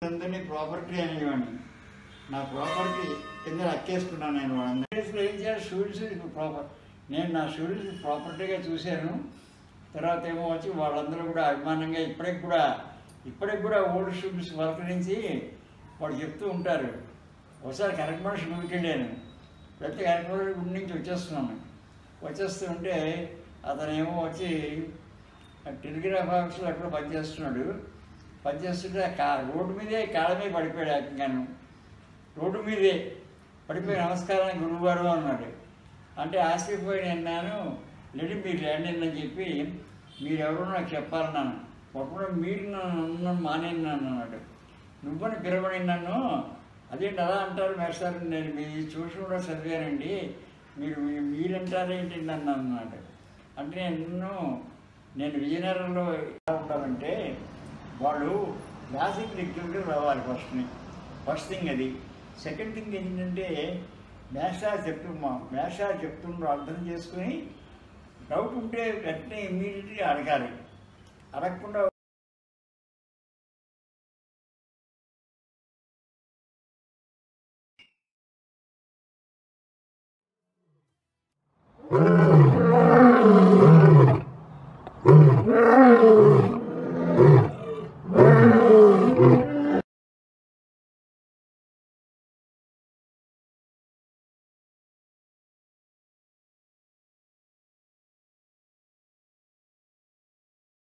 అందరినీ ప్రాపర్టీ అనేవాడిని నా ప్రాపర్టీ కింద అక్కేసుకున్నాను నేను వాళ్ళందరూ ఏం చేయాలి స్టూడెంట్స్ ఇప్పుడు ప్రాపర్ నేను నా స్టూడెంట్స్ ప్రాపర్టీగా చూశాను తర్వాత ఏమో వచ్చి వాళ్ళందరూ కూడా అభిమానంగా ఇప్పటికి కూడా ఇప్పటికి కూడా ఓల్డ్ స్టూడెంట్స్ పలకరించి వాళ్ళు చెప్తూ ఉంటారు ఒకసారి కరెక్ట్ గుడికి వెళ్ళాను వెళ్తే కరెక్ట్ గుడి నుంచి వచ్చేస్తున్నాను వచ్చేస్తూ ఉంటే అతనేమో వచ్చి టెలిగ్రాఫ్ ఆఫీస్లో ఎక్కడో పనిచేస్తున్నాడు పనిచేస్తుంటే ఆ కా రోడ్డు మీదే కాళ్ళ మీద పడిపోయాడు ఏకంగాను రోడ్డు మీదే పడిపోయి నమస్కారం గురువుగారు అన్నాడు అంటే ఆశ్చర్యపోయి అన్నాను లేడి మీరు లేండి అని చెప్పి మీరెవరో నాకు చెప్పాలన్నాను ఒకప్పుడు మీరు నన్ను మానేను అన్నాడు నువ్వని పిలవని నన్ను అదేంటి అలా అంటారు మేస్టారు నేను మీ చూసి కూడా చదివానండి మీరు మీ- మీరంటారేంటి నన్ను అన్నాడు అంటే నేను నేను విజయనగరంలో ఎలా ఉండాలంటే వాళ్ళు క్లాసిక్ లిటరేచర్ రావాలి ఫస్ట్ని ఫస్ట్ థింగ్ అది సెకండ్ థింగ్ ఏంటంటే మేషాలు చెప్తు మేషాలు చెప్తుండ్రు అర్థం చేసుకుని డౌట్ ఉంటే వెంటనే ఇమ్మీడియట్గా అడగాలి అడగకుండా